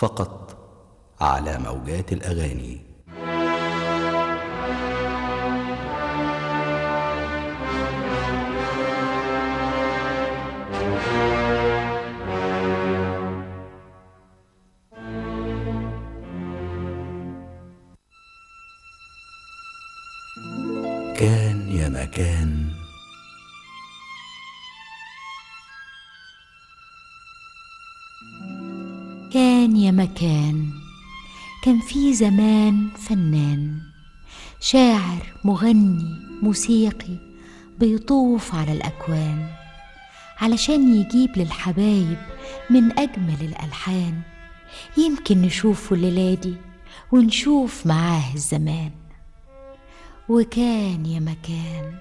فقط على موجات الاغاني كان يا مكان كان يا مكان كان في زمان فنان شاعر مغني موسيقي بيطوف على الأكوان علشان يجيب للحبايب من أجمل الألحان يمكن نشوفه الليلة دي ونشوف معاه الزمان وكان يا مكان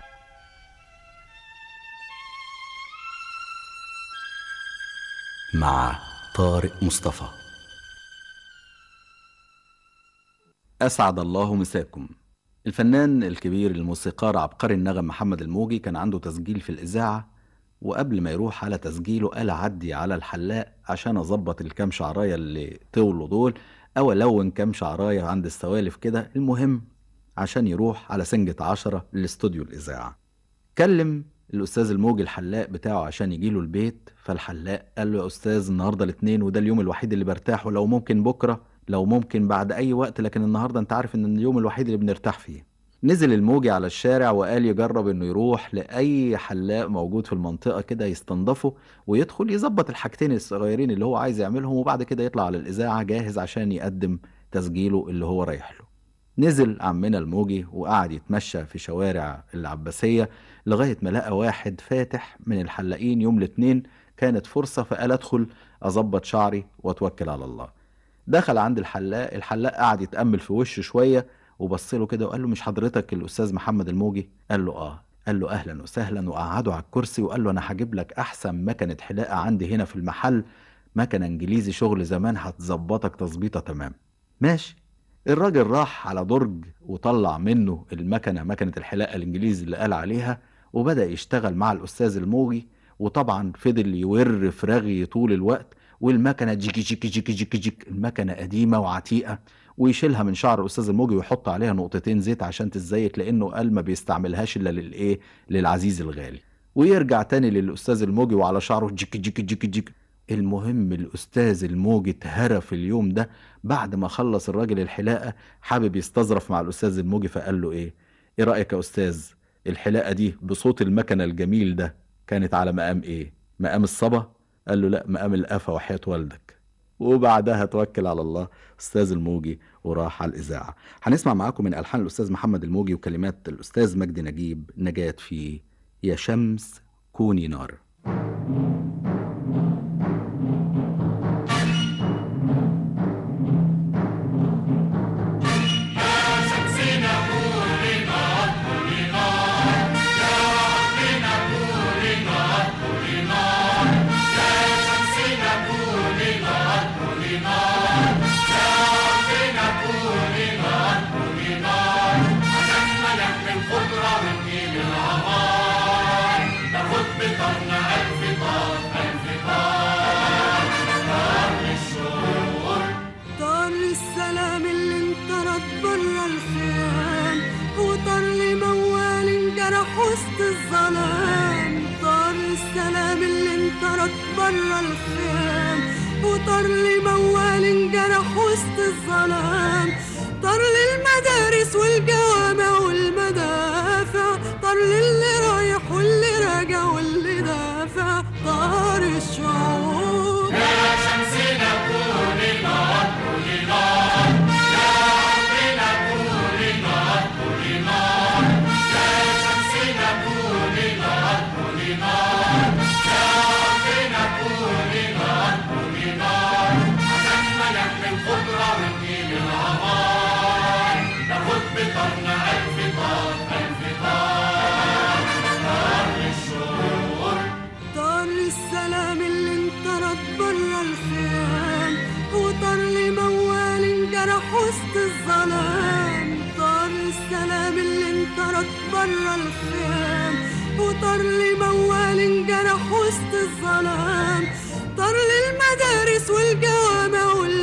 مع طارق مصطفى أسعد الله مساكم الفنان الكبير الموسيقار عبقري النغم محمد الموجي كان عنده تسجيل في الإذاعة وقبل ما يروح على تسجيله قال عدي على الحلاق عشان أظبط الكام شعراية اللي طولوا دول أو ألون كام شعراية عند السوالف كده المهم عشان يروح على سنجة عشرة لاستوديو الإذاعة كلم الأستاذ الموجي الحلاق بتاعه عشان يجيله البيت فالحلاق قال له يا أستاذ النهاردة الاثنين وده اليوم الوحيد اللي برتاحه لو ممكن بكرة لو ممكن بعد أي وقت لكن النهاردة أنت عارف إن اليوم الوحيد اللي بنرتاح فيه نزل الموجي على الشارع وقال يجرب انه يروح لاي حلاق موجود في المنطقه كده يستنضفه ويدخل يظبط الحاجتين الصغيرين اللي هو عايز يعملهم وبعد كده يطلع على الاذاعه جاهز عشان يقدم تسجيله اللي هو رايح له نزل عمنا الموجي وقعد يتمشى في شوارع العباسيه لغايه ما لقى واحد فاتح من الحلاقين يوم الاثنين كانت فرصه فقال ادخل اظبط شعري واتوكل على الله دخل عند الحلاق الحلاق قعد يتامل في وشه شويه وبص له كده وقال له مش حضرتك الاستاذ محمد الموجي قال له اه قال له اهلا وسهلا وقعده على الكرسي وقال له انا هجيب لك احسن مكنه حلاقه عندي هنا في المحل مكنه انجليزي شغل زمان هتظبطك تظبيطه تمام ماشي الراجل راح على درج وطلع منه المكنه مكنه الحلاقه الانجليزي اللي قال عليها وبدا يشتغل مع الاستاذ الموجي وطبعا فضل يور في رغي طول الوقت والمكنه جيكي جيكي جيكي جيكي جيك المكنه قديمه وعتيقه ويشيلها من شعر الاستاذ الموجي ويحط عليها نقطتين زيت عشان تتزيت لانه قال ما بيستعملهاش الا للايه للعزيز الغالي ويرجع تاني للاستاذ الموجي وعلى شعره جيك جيك جيك جيك المهم الاستاذ الموجي اتهرى في اليوم ده بعد ما خلص الراجل الحلاقه حابب يستظرف مع الاستاذ الموجي فقال له ايه ايه رايك يا استاذ الحلاقه دي بصوت المكنه الجميل ده كانت على مقام ايه مقام الصبا قال له لا مقام القفا وحياه والدك وبعدها توكل على الله استاذ الموجي وراح على الاذاعه هنسمع معاكم من الحان الاستاذ محمد الموجي وكلمات الاستاذ مجدي نجيب نجاة في يا شمس كوني نار طار السلام اللي انطرد برا الخيام وطار لي موال انجرح وسط الظلام طار السلام اللي انطرد برا الخيام وطار لي موال انجرح وسط الظلام طار للمدارس والجوامع والمدافع طار للي رايح واللي راجع واللي دافع طار الشعور طار السلام اللي انطرد برا الخيام وطار لي موال انجرح وسط الظلام طار السلام اللي انطرد برا الخيام وطار لي موال انجرح وسط الظلام طار للمدارس والجوامع والمدارس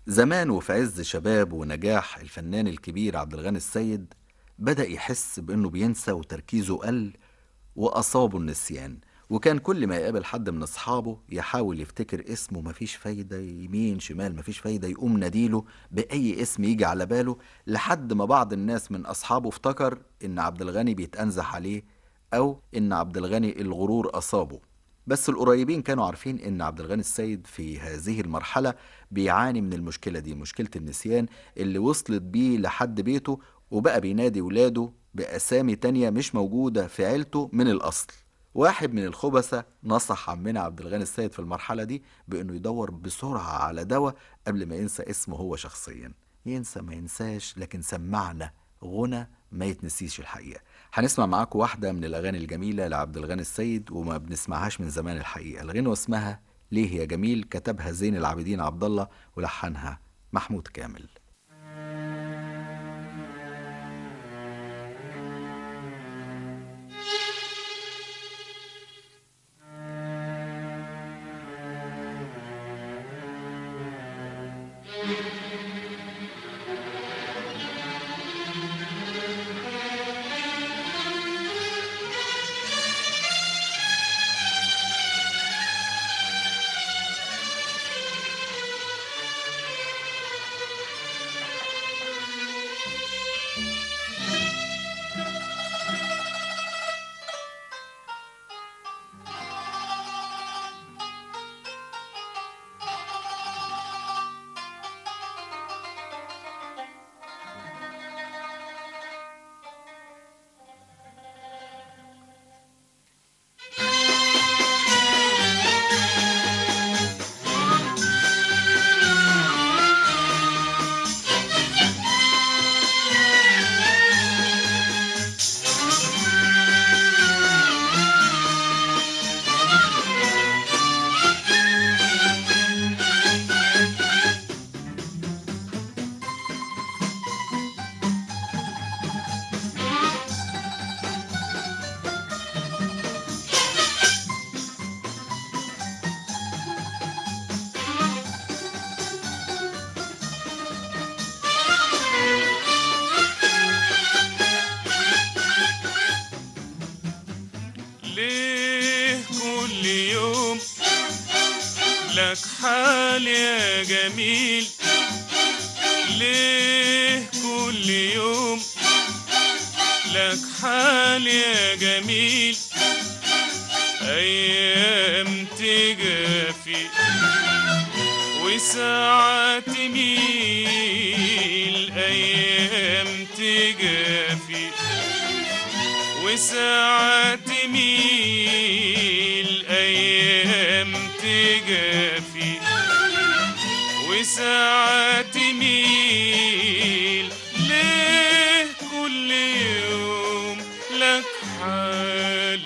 زمان وفي عز شباب ونجاح الفنان الكبير عبد الغني السيد بدأ يحس بأنه بينسى وتركيزه قل وأصابه النسيان وكان كل ما يقابل حد من أصحابه يحاول يفتكر اسمه مفيش فايدة يمين شمال مفيش فايدة يقوم ناديله بأي اسم يجي على باله لحد ما بعض الناس من أصحابه افتكر إن عبد الغني بيتأنزح عليه أو إن عبد الغني الغرور أصابه بس القريبين كانوا عارفين ان عبد الغني السيد في هذه المرحلة بيعاني من المشكلة دي مشكلة النسيان اللي وصلت بيه لحد بيته وبقى بينادي ولاده بأسامي تانية مش موجودة في عيلته من الأصل واحد من الخبثة نصح عمنا عبد الغني السيد في المرحلة دي بأنه يدور بسرعة على دواء قبل ما ينسى اسمه هو شخصيا ينسى ما ينساش لكن سمعنا غنى ما يتنسيش الحقيقة هنسمع معاكم واحدة من الأغاني الجميلة لعبد الغني السيد وما بنسمعهاش من زمان الحقيقة الغنوة اسمها ليه يا جميل كتبها زين العابدين عبد الله ولحنها محمود كامل ليه كل يوم لك حال يا جميل ليه كل يوم لك حال يا جميل أيام تجافي وساعات تميل أيام تجافي وساعات تميل أيام تجافي وساعات تميل ليه كل يوم لك حال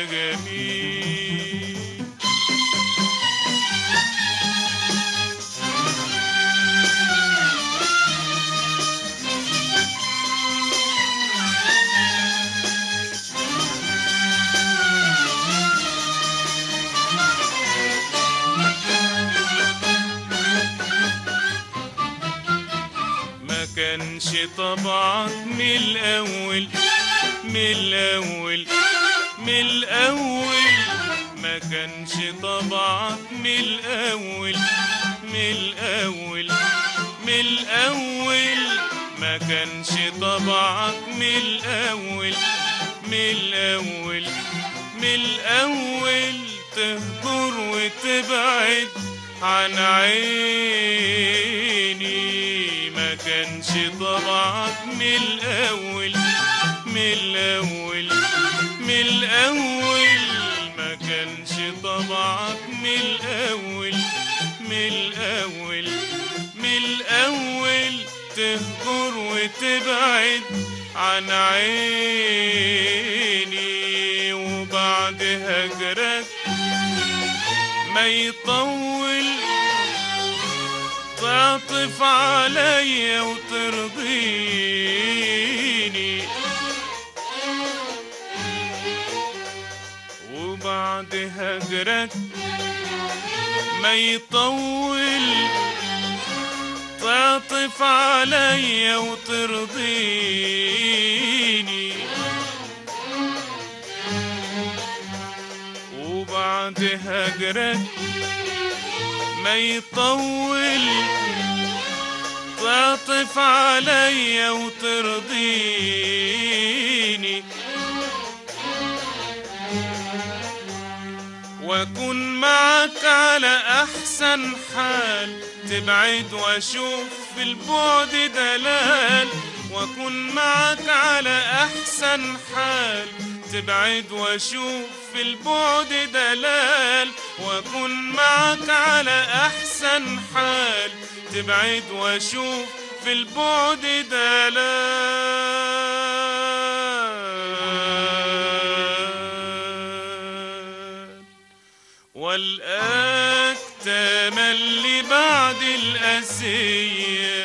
جميل ما كانش طبعك من الأول من الأول من الأول ما كانش طبعك من الأول من الأول من الأول ما كانش طبعك من الأول من الأول من الأول تهجر وتبعد عن عيني ما كانش طبعك من الأول من الأول من الأول ما كانش طبعك من الأول من الأول من الأول تهجر وتبعد عن عيني وبعد هجرك ما يطول تعطف عليا وترضيني وبعد هجرك ما يطول تعطف عليا وترضيني وبعد هجرك ما يطول تعطف عليا وترضيني واكون معك على احسن حال تبعد واشوف في البعد دلال واكون معك على احسن حال تبعد واشوف في البعد دلال واكون معك على احسن حال تبعد واشوف في البعد دلال والآك تملي بعد الأسية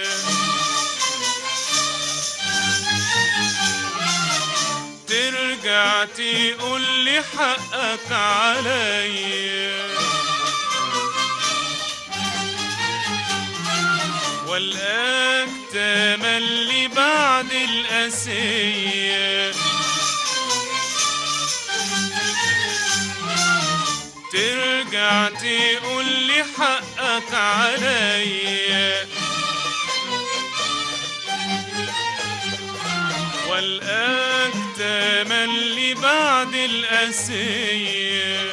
ترجع تقول لي حقك عليا والآك تملي بعد الأسية ترجع تقول لي حقك عليا والآك تملي بعد الأسية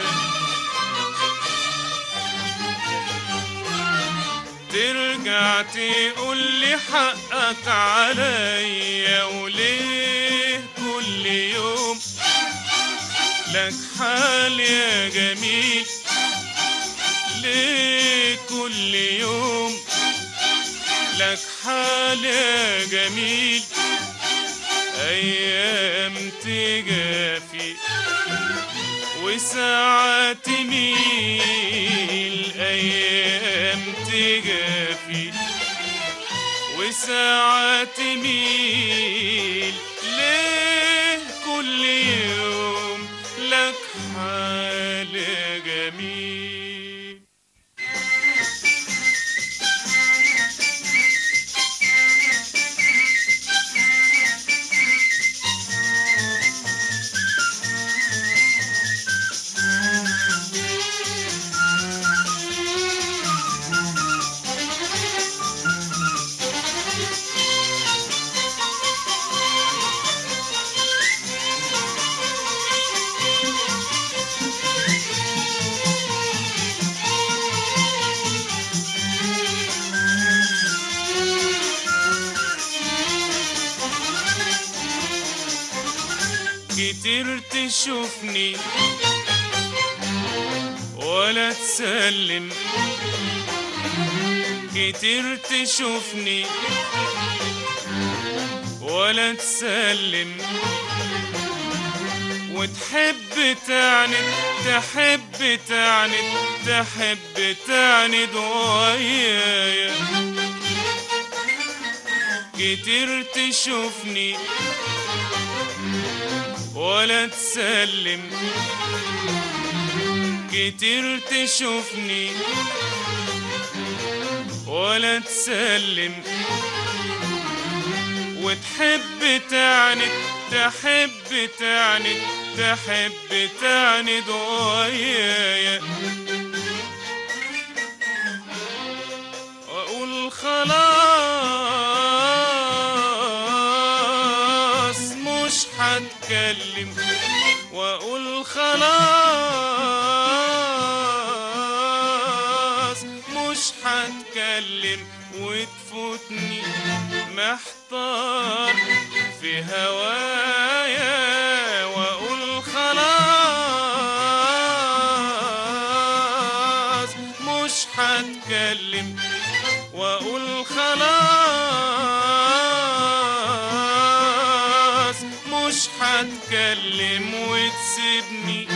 ترجع تقول لي حقك عليا وليه كل يوم لك حال يا جميل ليه كل يوم لك حال يا جميل أيام تجافي وساعات تميل أيام تجافي وساعات تميل ليه كل يوم لك حال جميل كتير تشوفني ولا تسلم كتير تشوفني ولا تسلم وتحب تعند تحب تعند تحب تعند ويايا كتير تشوفني ولا تسلم كتير تشوفني ولا تسلم وتحب تعند تحب تعند تحب تعند ويايا واقول خلاص مش هتكلم واقول خلاص مش هتكلم وتفوتني محتار في هوايا واقول خلاص مش هتكلم واقول خلاص مش هتكلم وتسيبني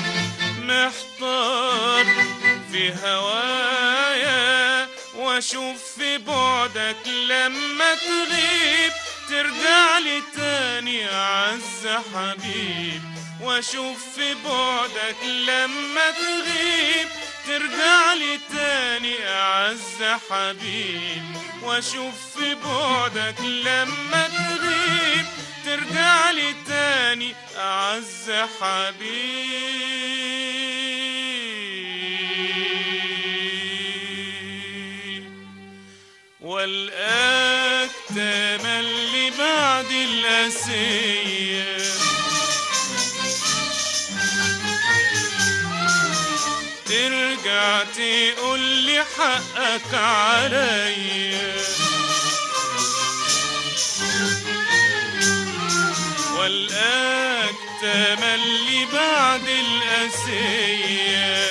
محتار في هوايا واشوف في بعدك لما تغيب ترجع لي تاني عز حبيب واشوف في بعدك لما تغيب ترجع لي تاني تاني أعز حبيب وأشوف في بعدك لما تغيب ترجع لي تاني أعز حبيب والآك تملي بعد الأسية ترجع تقول لي حقك عليا والآك تملي بعد الأسية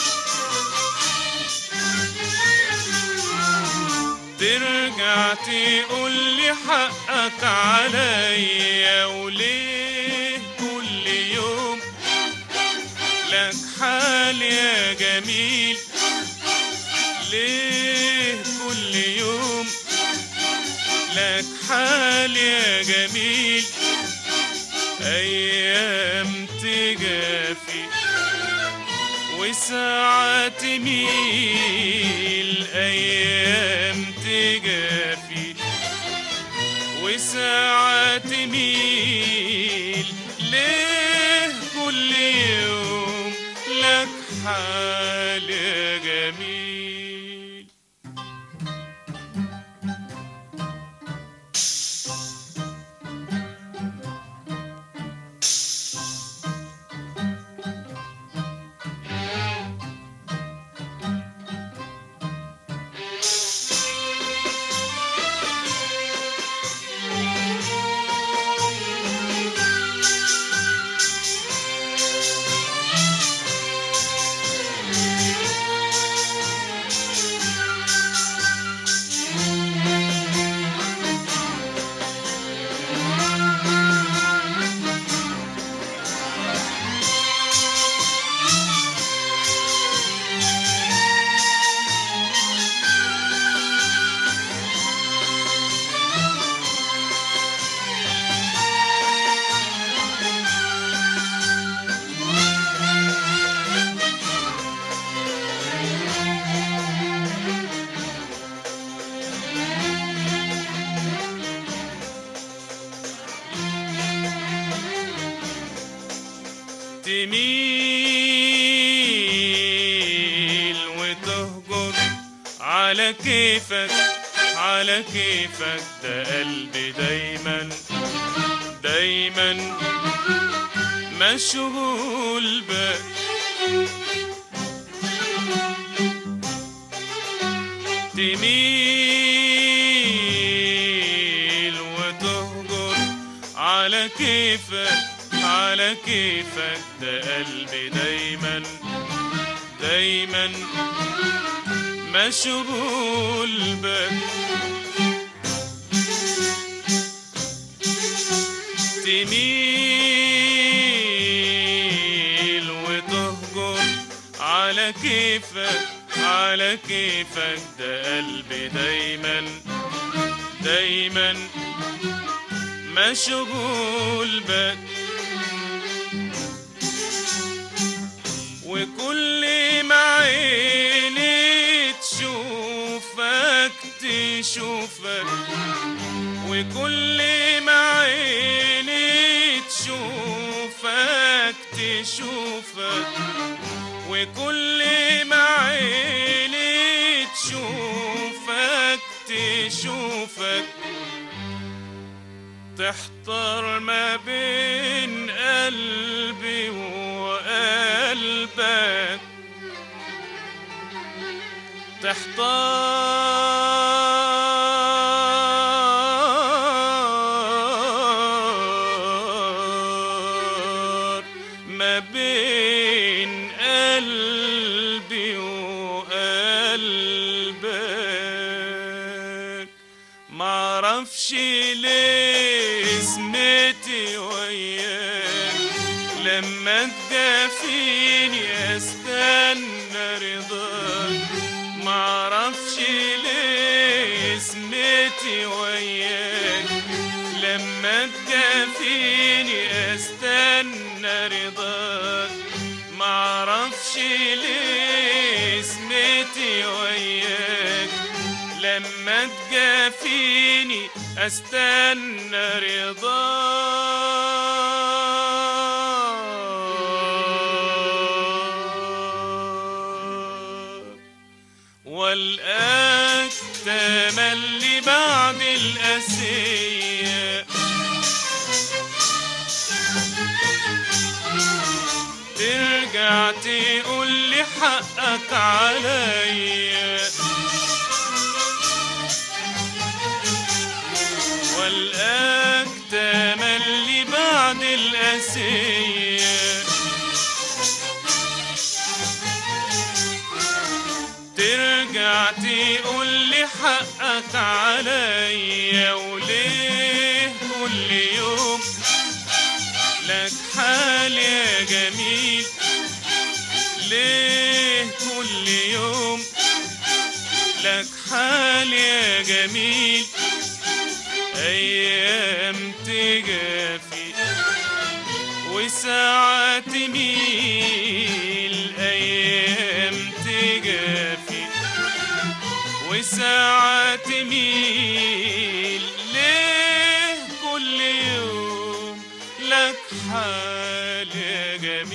ترجع تقول لي حقك عليا وليه كل يوم لك حال يا جميل ليه كل يوم لك حال يا جميل أيام تجافي وساعات تميل أيام تجافي وساعات تميل ليه كل يوم لك حال جميل تميل وتهجر على كيفك على كيفك ده قلبي دايما دايما مشغول بك تميل وتهجر على كيفك على كيفك ده قلبي دايما دايما مشغول بك تميل وتهجر على كيفك على كيفك ده قلبي دايما دايما مشغول بك وكل ما عيني تشوفك تشوفك وكل ما عيني تشوفك تشوفك وكل ما عيني تشوفك تشوفك تحتار ما بين قلبي وقلبك تحتار ما بين قلبي وقلبك معرفش ليه سمتي وياك لما تجافيني استنى رضاك معرفش ليه سمتي وياك لما تجافيني استنى رضاك معرفش ليه سمتي سنتي وياك لما تجافيني استنى رضاك والآك تملي بعد الأسية ترجع تقول لي حقك عليا والآك تملي بعد الأسية ترجع تقول لي حقك عليا وليه كل يوم لك حال يا جميل ليه كل يوم لك حال يا جميل أيام تجافي وساعات تميل أيام تجافي وساعات تميل ليه كل يوم لك حال يا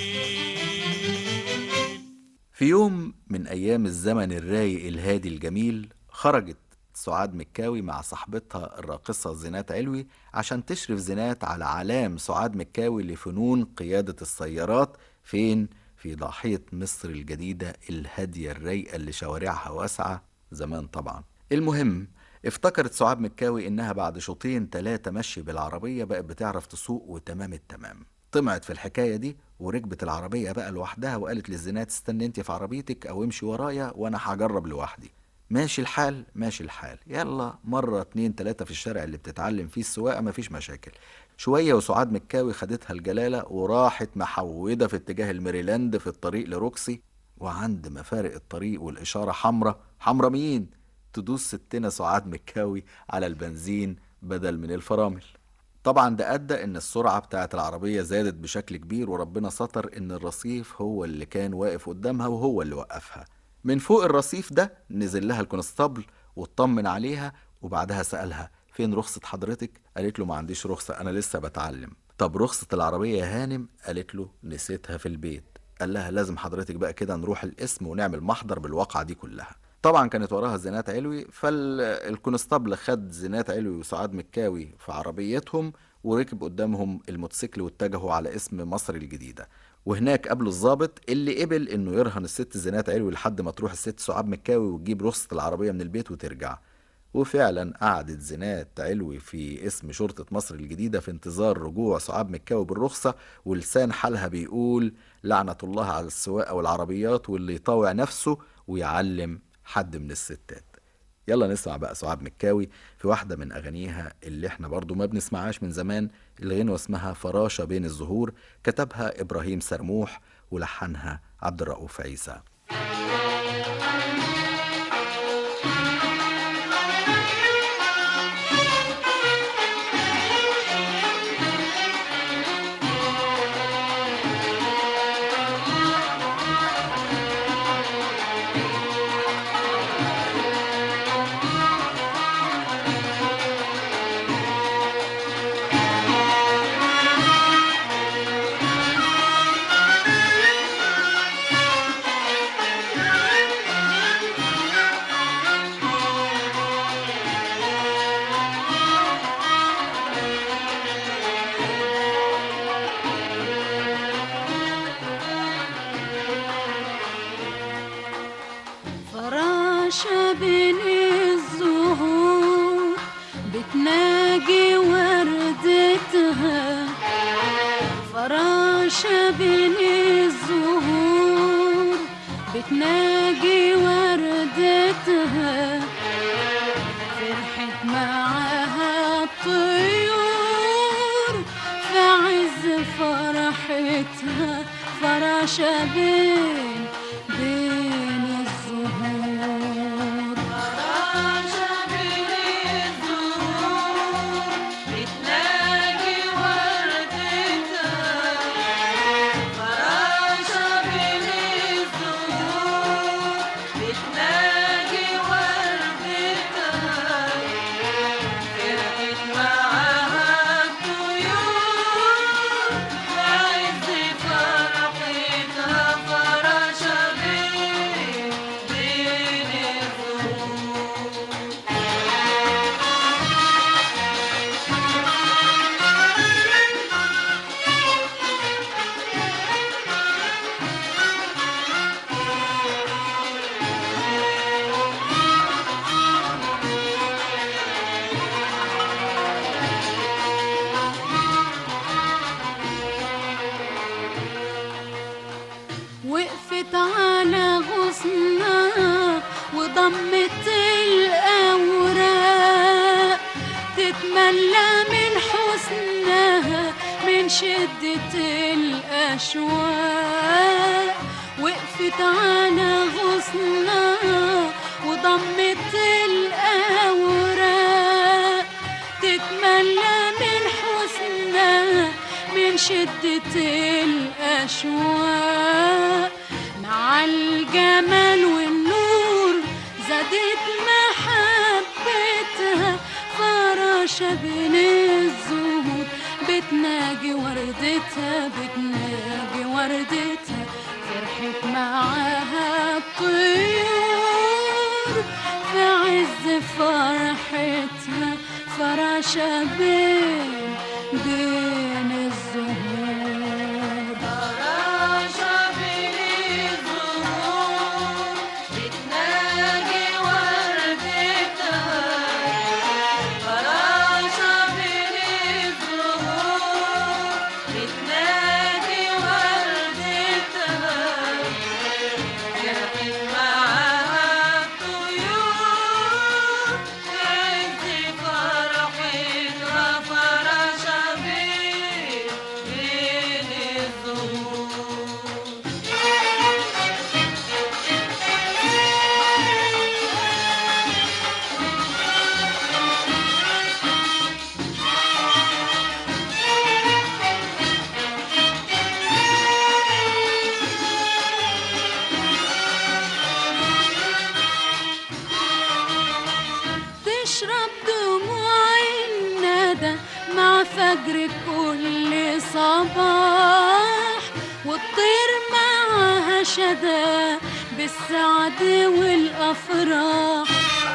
جميل في يوم من أيام الزمن الرايق الهادي الجميل خرجت سعاد مكاوي مع صاحبتها الراقصة زينات علوي عشان تشرف زينات على علام سعاد مكاوي لفنون قيادة السيارات فين؟ في ضاحية مصر الجديدة الهادية الرايقة اللي شوارعها واسعة زمان طبعا المهم افتكرت سعاد مكاوي انها بعد شوطين تلاتة مشي بالعربية بقت بتعرف تسوق وتمام التمام طمعت في الحكاية دي وركبت العربية بقى لوحدها وقالت للزينات استني انت في عربيتك او امشي ورايا وانا هجرب لوحدي ماشي الحال ماشي الحال يلا مرة اتنين تلاتة في الشارع اللي بتتعلم فيه السواقة مفيش مشاكل شوية وسعاد مكاوي خدتها الجلالة وراحت محودة في اتجاه الميريلاند في الطريق لروكسي وعند مفارق الطريق والإشارة حمرة حمرة مين؟ تدوس ستنا سعاد مكاوي على البنزين بدل من الفرامل طبعا ده أدى إن السرعة بتاعت العربية زادت بشكل كبير وربنا ستر إن الرصيف هو اللي كان واقف قدامها وهو اللي وقفها من فوق الرصيف ده نزل لها الكونستابل واطمن عليها وبعدها سألها فين رخصة حضرتك؟ قالت له ما عنديش رخصة أنا لسه بتعلم طب رخصة العربية يا هانم؟ قالت له نسيتها في البيت قال لها لازم حضرتك بقى كده نروح القسم ونعمل محضر بالواقعة دي كلها طبعا كانت وراها زينات علوي فالكونستابل خد زينات علوي وسعاد مكاوي في عربيتهم وركب قدامهم الموتوسيكل واتجهوا على اسم مصر الجديدة وهناك قابلوا الضابط اللي قبل انه يرهن الست زينات علوي لحد ما تروح الست سعاد مكاوي وتجيب رخصة العربية من البيت وترجع وفعلا قعدت زينات علوي في اسم شرطة مصر الجديدة في انتظار رجوع سعاد مكاوي بالرخصة ولسان حالها بيقول لعنة الله على السواقة والعربيات واللي يطاوع نفسه ويعلم حد من الستات يلا نسمع بقى سعاد مكاوي في واحدة من أغانيها اللي احنا برضو ما بنسمعهاش من زمان الغنوة اسمها فراشة بين الزهور كتبها إبراهيم سرموح ولحنها عبد الرؤوف عيسى فراشة بين الزهور بتناجي وردتها فراشة بين الزهور بتناجي وردتها فرحت معاها الطيور في عز فرحتها فراشة بين بين الزهور فراشة بين الزهور بتلاقي وردتها فراشة بين الزهور بتلاقي تتملى من حسنها من شدة الأشواق وقفت على غصنها وضمت الأوراق تتملى من حسنها من شدة الأشواق مع الجمال والنور زادت محبتها فراشة بين الزهور بتناجي وردتها بتناجي وردتها فرحت معاها الطيور في عز فرحتها فراشة بين بين الزهور فراشة بين الزهور بتناجي وردتها فراشة بين الزهور بتناجي وردتها فرحت معاها الطيور في عز فرحتها فراشة بين بين الزهور تشرب دموع الندى مع فجر كل صباح وتطير معاها شدا بالسعد والأفراح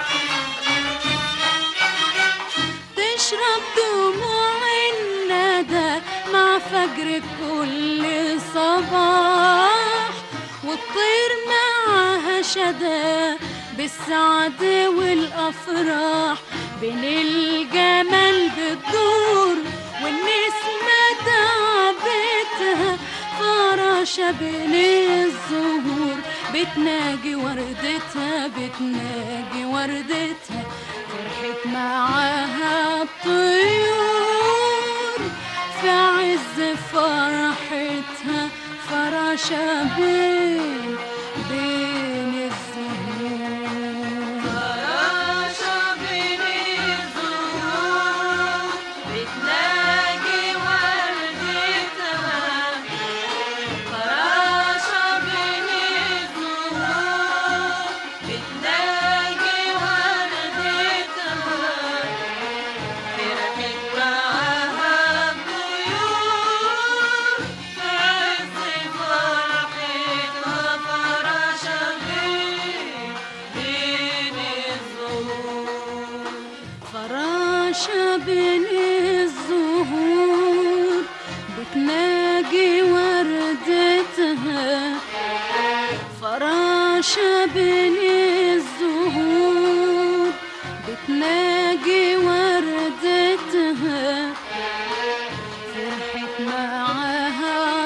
تشرب دموع الندى مع فجر كل صباح وتطير معاها شدا بالسعد والأفراح بين الجمال بتدور والنسمة تعبتها فراشة بين الزهور بتناجي وردتها بتناجي وردتها فرحت معاها الطيور في عز فرحتها فراشة بين بين الزهور فراشة بين الزهور بتناجي وردتها فراشة بين الزهور بتناجي وردتها فرحت معاها الطيور في عز فرحتها فراشة بين بين الزهور فراشة بين الزهور بتناجي وردتها فراشة بين الزهور بتناجي وردتها فرحت معاها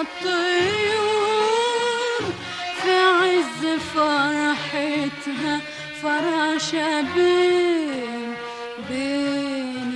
الطيور في عز فرحتها فراشة بين بين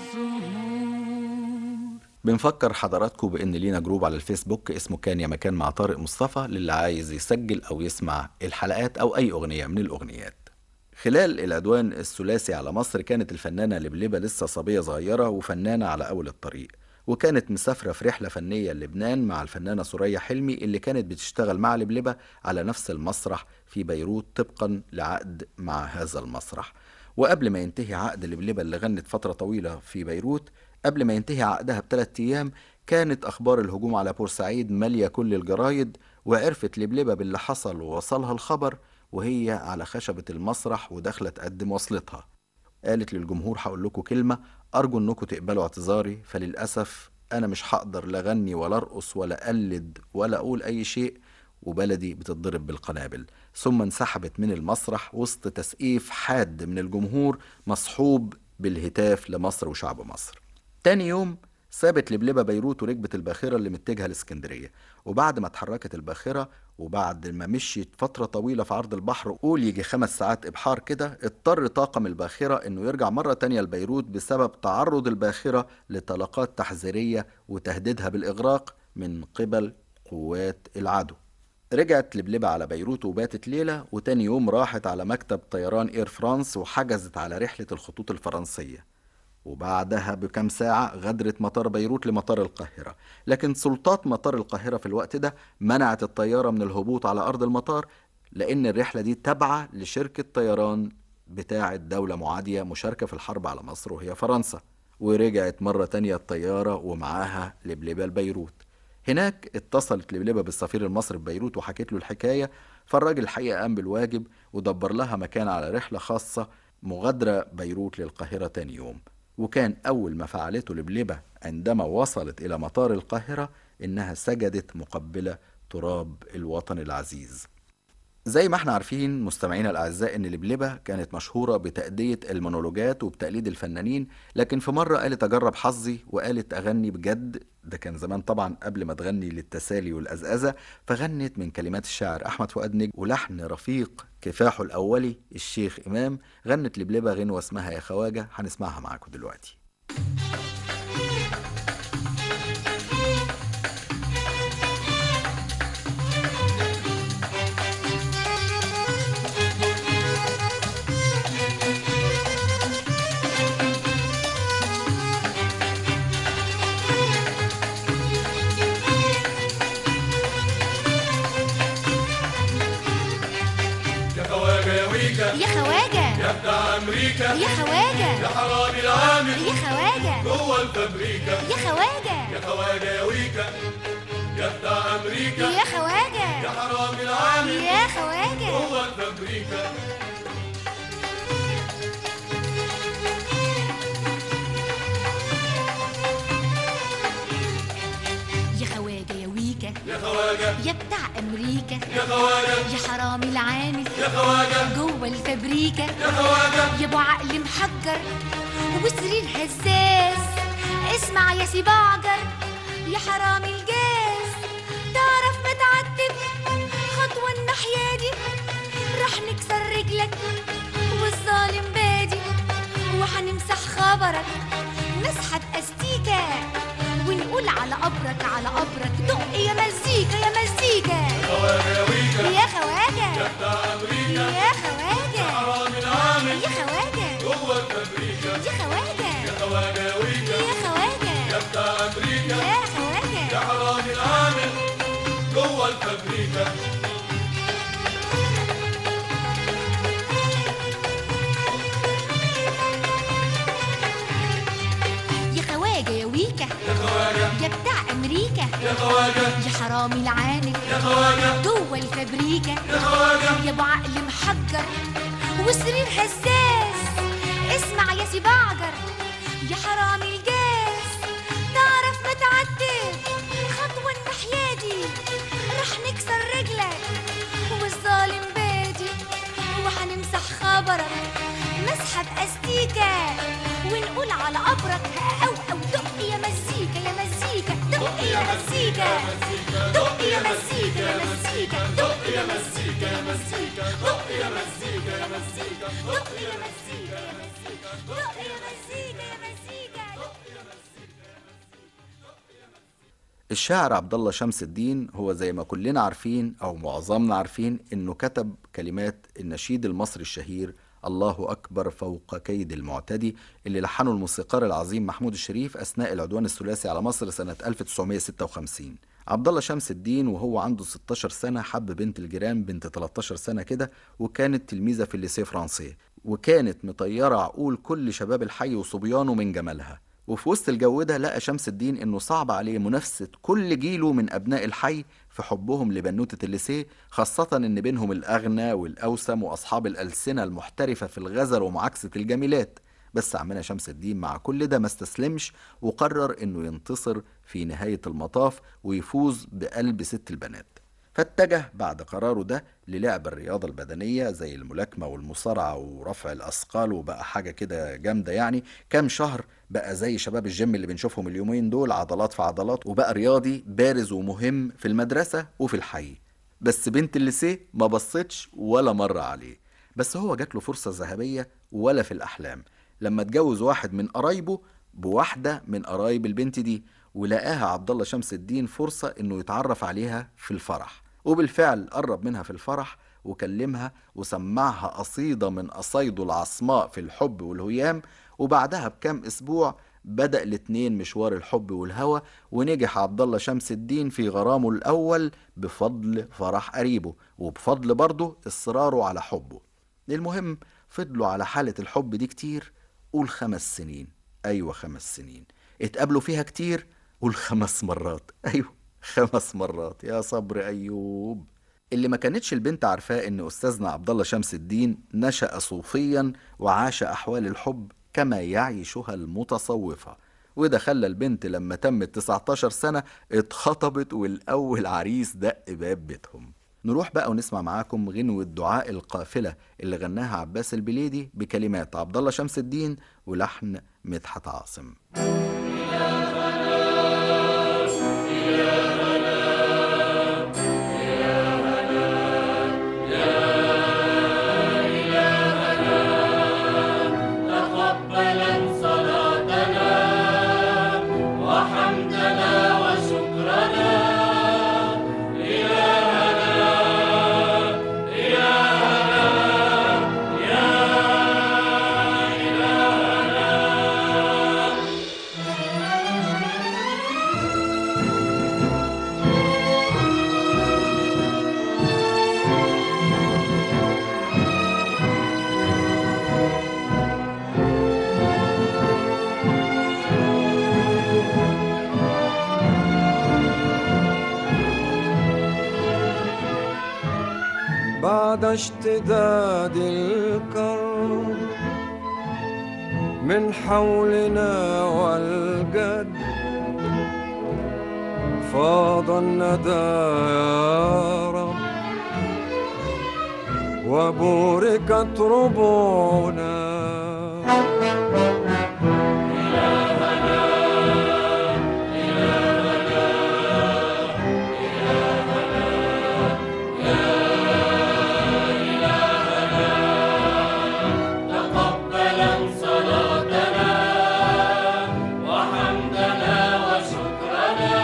الزهور بنفكر حضراتكم بان لينا جروب على الفيسبوك اسمه كان يا مكان مع طارق مصطفى للي عايز يسجل او يسمع الحلقات او اي اغنيه من الاغنيات خلال العدوان الثلاثي على مصر كانت الفنانه لبلبه لسه صبيه صغيره وفنانه على اول الطريق وكانت مسافره في رحله فنيه لبنان مع الفنانه سوريا حلمي اللي كانت بتشتغل مع لبلبه على نفس المسرح في بيروت طبقا لعقد مع هذا المسرح وقبل ما ينتهي عقد لبلبه اللي غنت فتره طويله في بيروت قبل ما ينتهي عقدها بثلاث أيام كانت أخبار الهجوم على بورسعيد مالية كل الجرايد وعرفت لبلبة باللي حصل ووصلها الخبر وهي على خشبة المسرح وداخلة تقدم وصلتها قالت للجمهور هقول لكم كلمة أرجو إنكم تقبلوا اعتذاري فللأسف أنا مش هقدر لا أغني ولا أرقص ولا أقلد ولا أقول أي شيء وبلدي بتتضرب بالقنابل ثم انسحبت من المسرح وسط تسقيف حاد من الجمهور مصحوب بالهتاف لمصر وشعب مصر تاني يوم سابت لبلبة بيروت وركبت الباخرة اللي متجهة لاسكندرية وبعد ما اتحركت الباخرة وبعد ما مشيت فترة طويلة في عرض البحر قول يجي خمس ساعات إبحار كده اضطر طاقم الباخرة إنه يرجع مرة تانية لبيروت بسبب تعرض الباخرة لطلقات تحذيرية وتهديدها بالإغراق من قبل قوات العدو رجعت لبلبة على بيروت وباتت ليلة وتاني يوم راحت على مكتب طيران إير فرانس وحجزت على رحلة الخطوط الفرنسية وبعدها بكم ساعة غادرت مطار بيروت لمطار القاهرة لكن سلطات مطار القاهرة في الوقت ده منعت الطيارة من الهبوط على أرض المطار لأن الرحلة دي تابعة لشركة طيران بتاعة دولة معادية مشاركة في الحرب على مصر وهي فرنسا ورجعت مرة تانية الطيارة ومعاها لبلبة لبيروت هناك اتصلت لبلبة بالسفير المصري في بيروت وحكت له الحكاية فالراجل الحقيقة قام بالواجب ودبر لها مكان على رحلة خاصة مغادرة بيروت للقاهرة تاني يوم وكان أول ما فعلته لبلبة عندما وصلت إلى مطار القاهرة إنها سجدت مقبلة تراب الوطن العزيز زي ما احنا عارفين مستمعينا الأعزاء إن لبلبة كانت مشهورة بتأدية المونولوجات وبتقليد الفنانين لكن في مرة قالت أجرب حظي وقالت أغني بجد ده كان زمان طبعا قبل ما تغني للتسالي والأزأزة فغنت من كلمات الشاعر أحمد فؤاد نجم ولحن رفيق كفاحه الأولي الشيخ إمام غنت لبلبة غنوة اسمها يا خواجة هنسمعها معاكم دلوقتي يا خواجة يا ويكا يا خواجة يا بتاع أمريكا يا خواجة يا حرامي العامل يا خواجة جوه الفابريكا يا خواجة يا خواجة يا ويكا يا بتاع أمريكا يا خواجة يا حرامي العامل يا خواجة جوه الفابريكا يا خواجة يا ويكا يا خواجة يا بتاع أمريكا يا خواجة يا حرامي العامل يا خواجة جوه الفابريكا يا خواجة يا ابو عقل محجر وسرير هزاز اسمع يا سي بعجر يا حرامي الجاز تعرف متعتب خطوة الناحية دي راح نكسر رجلك والظالم بادي وهنمسح خبرك نسحب استيكة ونقول على قبرك على قبرك دق يا مزيكا يا مزيكا خواجة يا ويكا يا خواجة يا بتاع أمريكا يا خواجة حرامي العامل يا خواجة جوه الفابريكا يا خواجة يا خواجة يا ويكا يا خواجة يا بتاع أمريكا يا يا خواجة حرامي العامل جوه الفابريكا يا خواجة يا ويكا يا خواجة يا بتاع أمريكا يا خواجة يا حرامي العانق يا خواجة جوه الفابريكا يا خواجة يا ابو عقل محجر وسرير هزاز اسمع يا سي بعجر يا حرامي الجاز تعرف متعتب خطوة الناحية دي راح نكسر رجلك والظالم بادي وهنمسح خبرك نسحب استيكة ونقول على قبرك او او دق يا مزيكا يا مزيكا دق يا مزيكا دق يا مزيكا يا مزيكا دق يا مزيكا يا مزيكا دق يا مزيكا يا مزيكا دق يا مزيكا يا مزيكا دق يا مزيكا يا مزيكا الشاعر عبد الله شمس الدين هو زي ما كلنا عارفين او معظمنا عارفين انه كتب كلمات النشيد المصري الشهير الله اكبر فوق كيد المعتدي اللي لحنه الموسيقار العظيم محمود الشريف اثناء العدوان الثلاثي على مصر سنه 1956 عبد الله شمس الدين وهو عنده 16 سنه حب بنت الجيران بنت 13 سنه كده وكانت تلميذه في الليسيه فرنسي وكانت مطيره عقول كل شباب الحي وصبيانه من جمالها وفي وسط الجو ده لقى شمس الدين انه صعب عليه منافسة كل جيله من ابناء الحي في حبهم لبنوتة الليسيه خاصة ان بينهم الاغنى والاوسم واصحاب الالسنة المحترفة في الغزل ومعاكسة الجميلات بس عمنا شمس الدين مع كل ده ما استسلمش وقرر انه ينتصر في نهاية المطاف ويفوز بقلب ست البنات فاتجه بعد قراره ده للعب الرياضة البدنية زي الملاكمة والمصارعة ورفع الأثقال وبقى حاجة كده جامدة يعني كام شهر بقى زي شباب الجيم اللي بنشوفهم اليومين دول عضلات في عضلات وبقى رياضي بارز ومهم في المدرسة وفي الحي بس بنت الليسيه ما بصتش ولا مرة عليه بس هو جات له فرصة ذهبية ولا في الأحلام لما اتجوز واحد من قرايبه بواحدة من قرايب البنت دي ولقاها عبد الله شمس الدين فرصة انه يتعرف عليها في الفرح وبالفعل قرب منها في الفرح وكلمها وسمعها قصيدة من قصايده العصماء في الحب والهيام وبعدها بكام اسبوع بدأ الاتنين مشوار الحب والهوى ونجح عبد الله شمس الدين في غرامه الأول بفضل فرح قريبه وبفضل برضه إصراره على حبه المهم فضلوا على حالة الحب دي كتير قول خمس سنين أيوة خمس سنين اتقابلوا فيها كتير قول خمس مرات أيوة خمس مرات يا صبر أيوب اللي ما كانتش البنت عارفاه ان استاذنا عبد الله شمس الدين نشأ صوفيا وعاش احوال الحب كما يعيشها المتصوفة وده خلى البنت لما تمت 19 سنة اتخطبت والأول عريس دق باب بيتهم نروح بقى ونسمع معاكم غنوة دعاء القافلة اللي غناها عباس البليدي بكلمات عبد الله شمس الدين ولحن مدحت عاصم تقبلا صلاتنا وحمدنا وشكرنا بعد اشتداد الكرب من حولنا والجد فاض الندى يا رب وبوركت ربوعنا تقبلا صلاتنا وحمدنا وشكرنا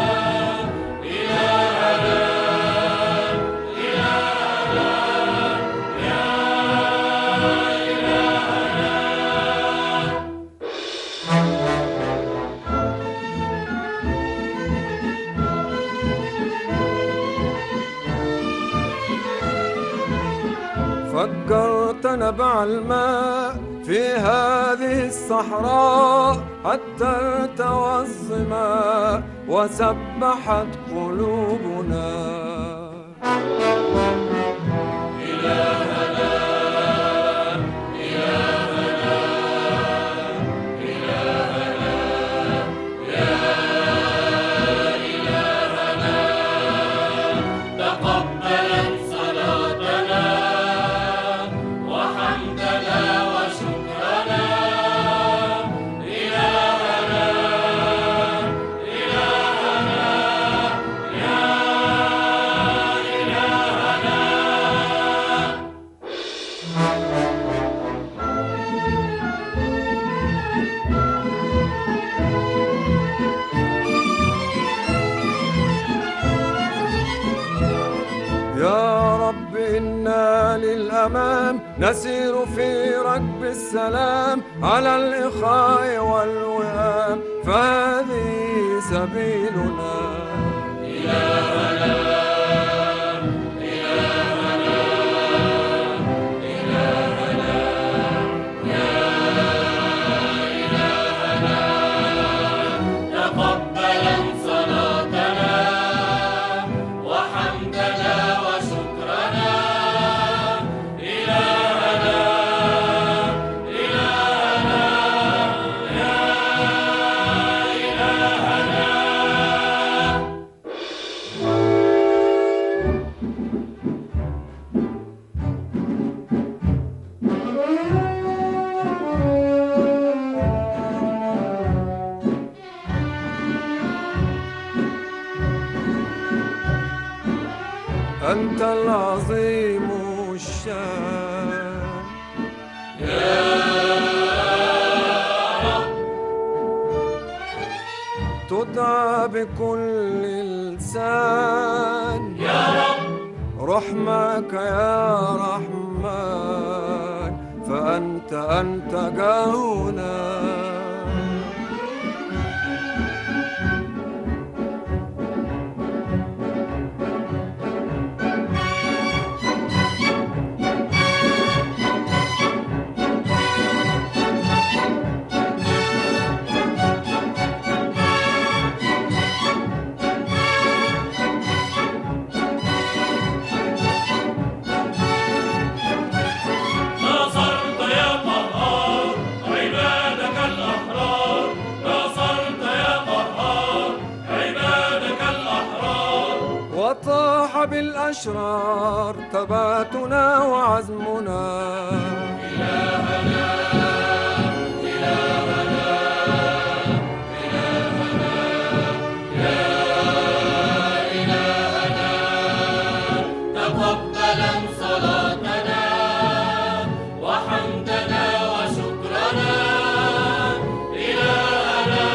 فجرت نبع الماء في هذه الصحراء حتى ارتوى الظما وسبحت قلوبنا تقبلا صلاتنا وحمدنا وشكرنا يا رب إنا للأمام نسير في ركب السلام على الإخاء والوئام فهذه سبيلنا تقبلا صلاتنا وحمدنا وشكرنا إلهنا إلهنا يا إلهنا أنت العظيم الشان تدعى بكل لسان يا رب رحمك يا رحمن فأنت أنت جاهنا نصرت يا قهار عبادك الأحرار نصرت يا قهار عبادك الأحرار وطاح بالأشرار ثباتنا وعزمنا تقبلا صلاتنا وحمدنا وشكرنا إلهنا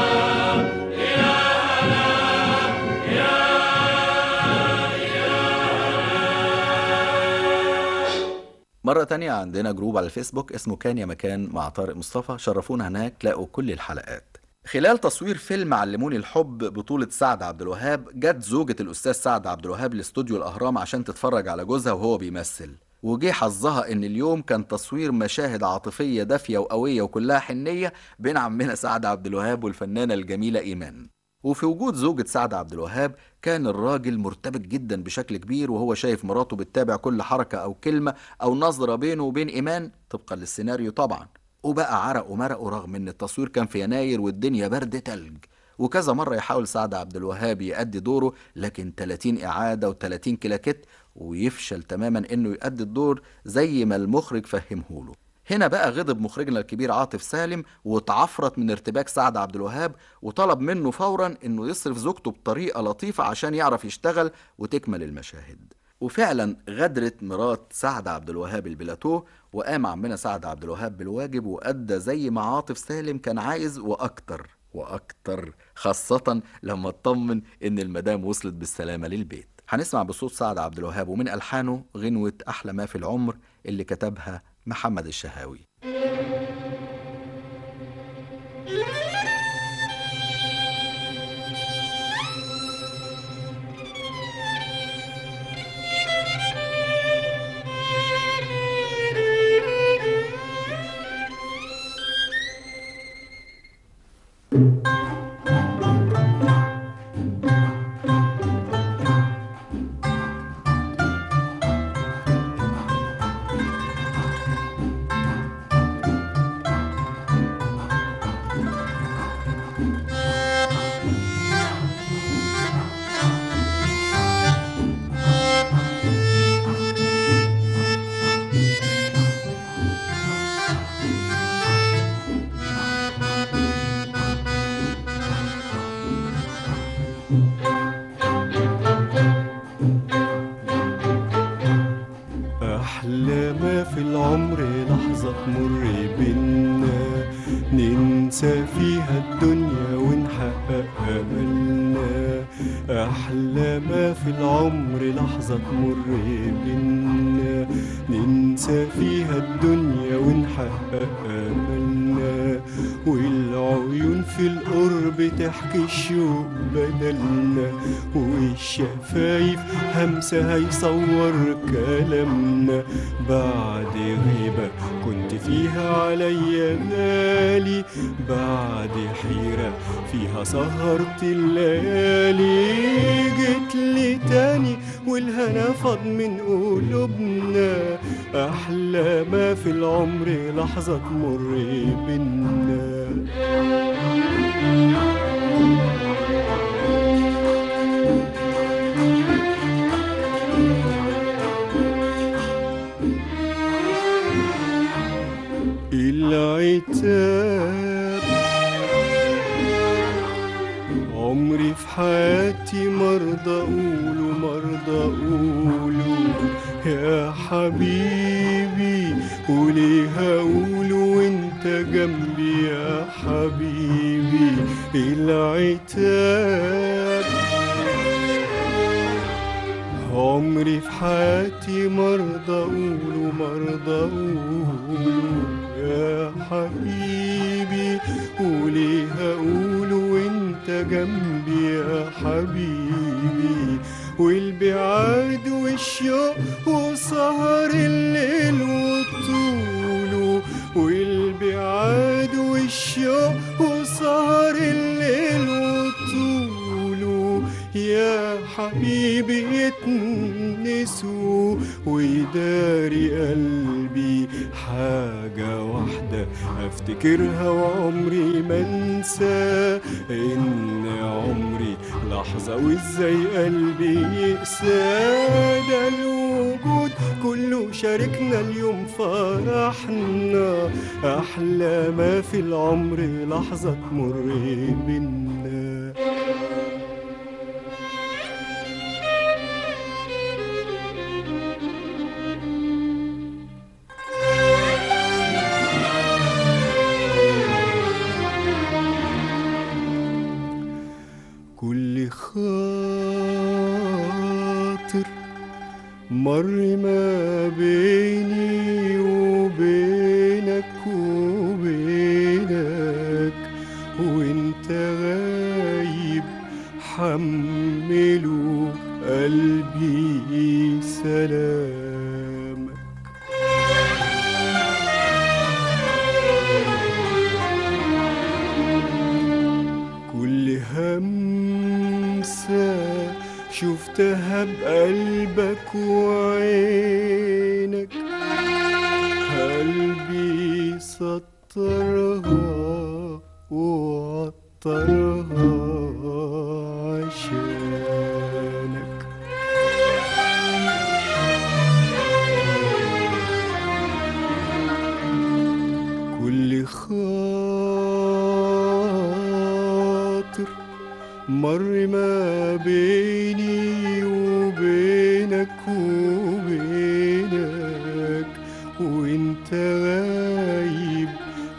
إلهنا يا مرة تانية عندنا جروب على الفيسبوك اسمه كان يا مكان مع طارق مصطفى شرفونا هناك تلاقوا كل الحلقات خلال تصوير فيلم علموني الحب بطولة سعد عبد الوهاب جت زوجة الأستاذ سعد عبد الوهاب لاستوديو الأهرام عشان تتفرج على جوزها وهو بيمثل وجه حظها إن اليوم كان تصوير مشاهد عاطفية دافية وقوية وكلها حنية بين عمنا سعد عبد الوهاب والفنانة الجميلة إيمان وفي وجود زوجة سعد عبد الوهاب كان الراجل مرتبك جدا بشكل كبير وهو شايف مراته بتتابع كل حركة أو كلمة أو نظرة بينه وبين إيمان طبقا للسيناريو طبعا وبقى عرق ومرقه رغم إن التصوير كان في يناير والدنيا برد تلج وكذا مرة يحاول سعد عبد الوهاب يأدي دوره لكن 30 إعادة و30 كلاكيت ويفشل تماما إنه يأدي الدور زي ما المخرج فهمهوله هنا بقى غضب مخرجنا الكبير عاطف سالم واتعفرت من ارتباك سعد عبد الوهاب وطلب منه فورا انه يصرف زوجته بطريقه لطيفه عشان يعرف يشتغل وتكمل المشاهد وفعلا غدرت مرات سعد عبد الوهاب البلاتو وقام عمنا سعد عبد الوهاب بالواجب وأدى زي ما عاطف سالم كان عايز وأكتر وأكتر خاصة لما اطمن إن المدام وصلت بالسلامة للبيت هنسمع بصوت سعد عبد الوهاب ومن ألحانه غنوة أحلى ما في العمر اللي كتبها محمد الشهاوي أحلى ما في العمر لحظة تمر بينا ننسى فيها الدنيا ونحقق أملنا أحلى ما في العمر لحظة تمر بينا ننسى فيها الدنيا ونحقق أملنا والعيون في القرب تحكي الشوق بدلنا والشفايف همسة هيصور كلامنا بعد غيبة كنت فيها عليا غالي بعد حيرة فيها سهرت الليالي جيت لي تاني والهنا فاض من قلوبنا أحلى ما في العمر لحظة تمر بينا العتاب عمري في حياتي مرضى اقوله مرضى اقوله يا حبيبي وليه هقوله وانت جنبي يا حبيبي العتاب عمري في حياتي مرضى اقوله مرضى اقوله يا حبيبي وليه هقوله وانت جنبي يا حبيبي والبعاد والشوق وسهر الليل وطوله والبعاد والشوق وسهر الليل وطوله يا حبيبي يتنسوا ويداري قلبي حاجة واحدة افتكرها وعمري ما انسى ان عمري لحظة وازاي قلبي يقسى ده الوجود كله شاركنا اليوم فرحنا احلى ما في العمر لحظة تمر بينا كل خاطر مر ما بيني وبينك وبينك وانت غايب حمله قلبي سلامك كل همسة شفتها بقلبك وعينك قلبي سطرها وعطرها عشانك كل خاطر مر ما بيني وبينك وبينك وانت غايب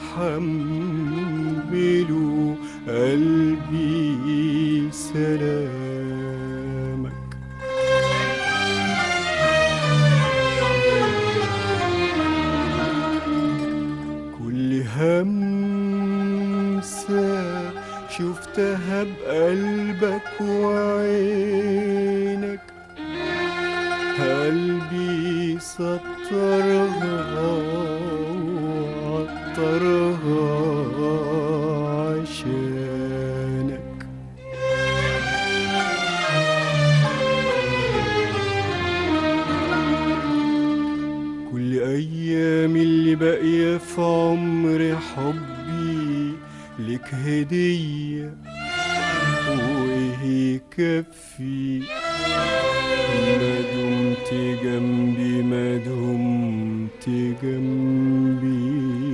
حمله قلبي سلامك كل همسة شفتها بقلبك وعينك قلبي سطرها وعطرها عشانك كل أيام اللي باقية في عمري حبي لك هدية وإيه يكفي ما دمت جنبي ما دمت جنبي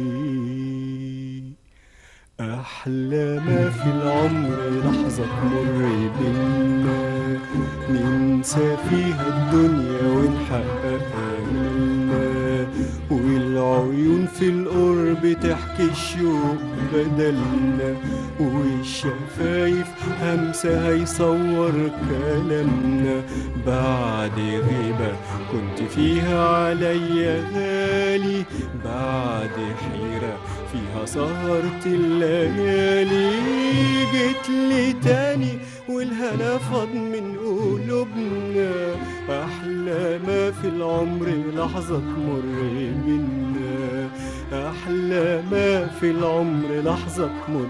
أحلى ما في العمر لحظة تمر بينا ننسى فيها الدنيا ونحقق آمالنا والعيون في القرب تحكي الشوق بدلنا والشفايف همسة هيصور كلامنا بعد غيبة كنت فيها عليا غالي بعد حيرة فيها سهرت الليالي جيت لي تاني والهنا فاض من قلوبنا أحلى ما في العمر لحظة تمر بينا أحلى ما في العمر لحظة تمر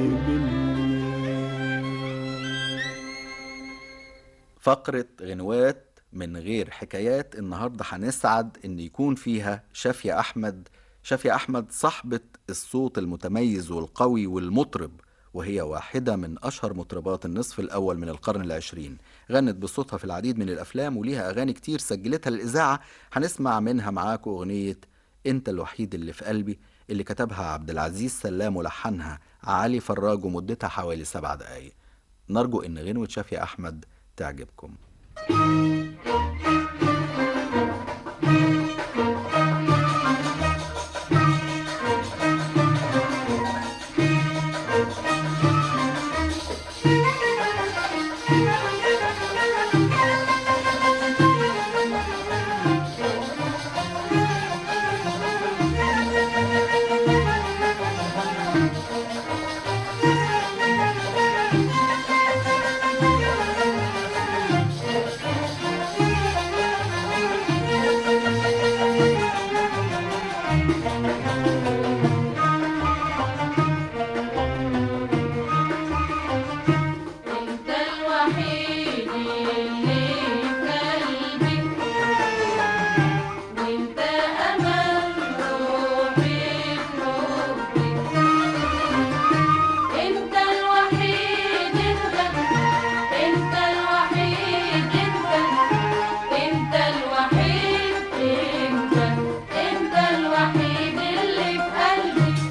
بينا فقرة غنوات من غير حكايات النهاردة هنسعد إن يكون فيها شافية أحمد شافية أحمد صاحبة الصوت المتميز والقوي والمطرب وهي واحدة من أشهر مطربات النصف الأول من القرن العشرين غنت بصوتها في العديد من الأفلام وليها أغاني كتير سجلتها الإذاعة هنسمع منها معاكم أغنية أنت الوحيد اللي في قلبي اللي كتبها عبد العزيز سلام ولحنها علي فراج ومدتها حوالي سبع دقايق نرجو إن غنوة شافي أحمد تعجبكم انت الوحيد اللي في قلبي وانت امل روحي في حبي انت الوحيد انت انت الوحيد انت انت الوحيد انت انت الوحيد اللي في قلبي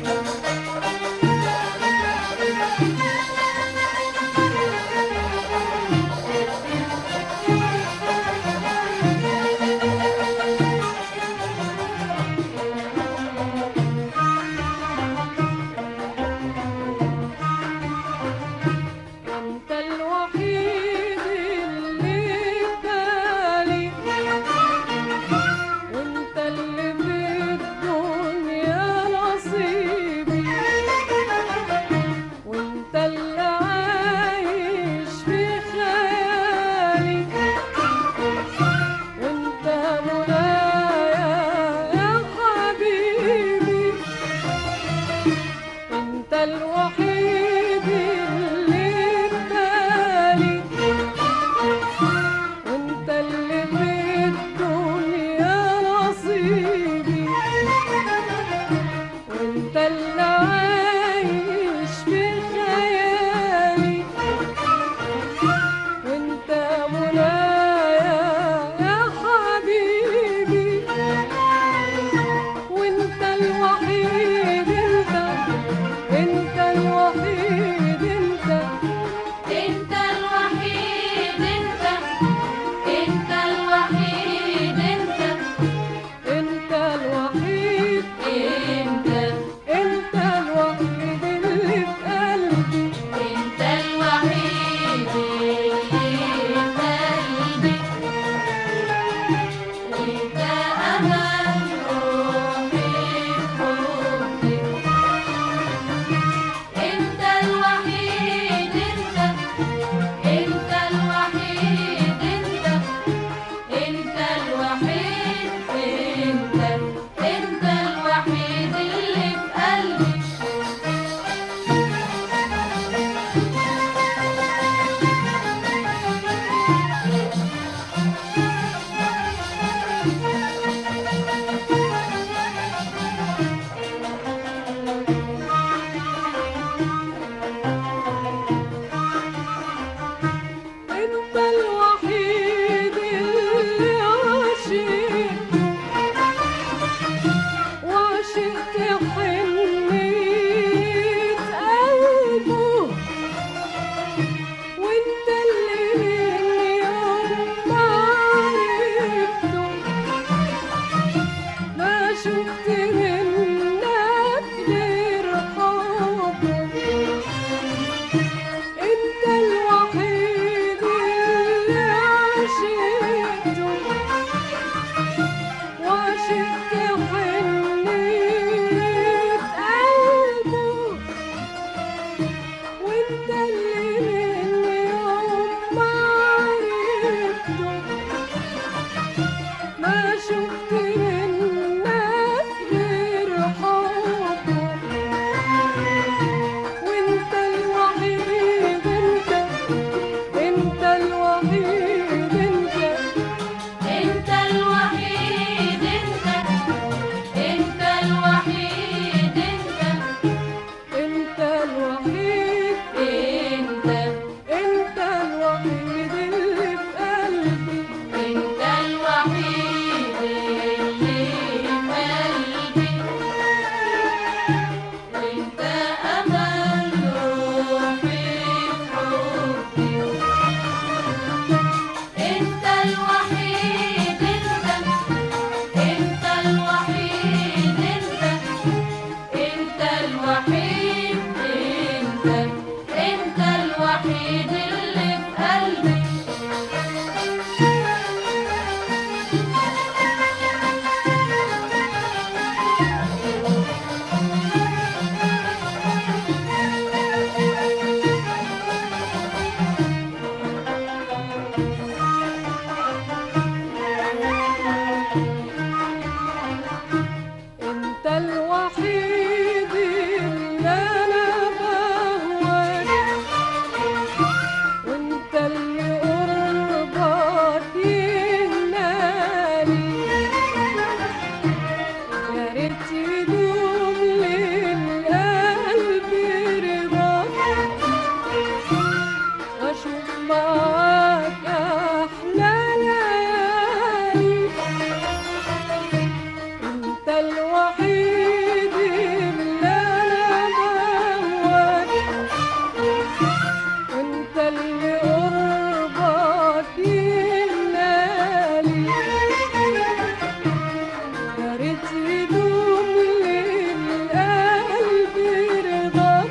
انت الوحيد اللي بالي وانت اللي في الدنيا نصيبي وانت اللي عايش في خيالي وانت منايا يا حبيبي انت الوحيد اللي ببالي وانت اللي في الدنيا نصيبي وانت اللي عايش في خيالي وانت منايا يا حبيبي وانت الوحيد انت انت الوحيد انت انت الوحيد انت انت الوحيد انت انت الوحيد انت انت الوحيد اللي في قلبي انت الوحيد اللي في قلبي وانت امل روحي في حبي انت الوحيد انت انت الوحيد انت انت الوحيد انت انت الوحيد اللي في قلبي انت الوحيد اللي عشقت وعشقت حنية قلبه وانت اللي من يوم ما عرفته ما شفت منك غير حبه انت الوحيد اللي عشقته وعشقت حنية قلبه وانت اللي من يوم ما عرفته ما شفت منك غير حبه وانت الوحيد انت انت الوحيد انت انت الوحيد انت انت الوحيد انت انت الوحيد انت انت الوحيد اللي في قلبي انت الوحيد اللي في قلبي وانت امل روحي في حبي معاك أحلى ليالي انت الوحيد اللي انا بهواك وانت اللي قربك يملالي يا ريت يدوم للقلب رضاك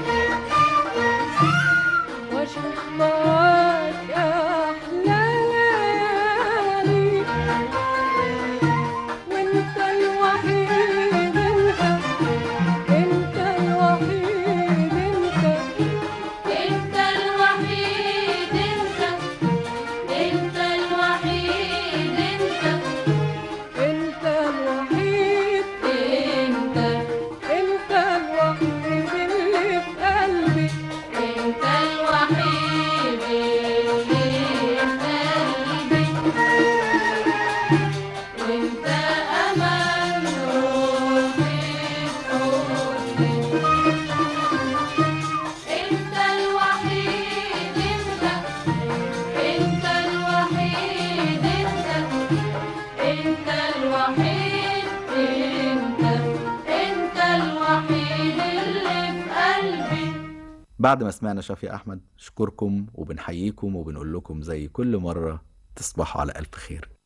واشوف معاك احلى ليالي وانت الوحيد انت انت الوحيد انت انت الوحيد انت انت الوحيد انت انت الوحيد انت انت الوحيد اللي في قلبي انت الوحيد اللي في قلبي وانت امل روحي في حضني انت الوحيد انت انت الوحيد انت انت الوحيد انت انت الوحيد اللي في قلبي بعد ما سمعنا شافي أحمد نشكركم وبنحييكم وبنقول لكم زي كل مرة تصبحوا على ألف خير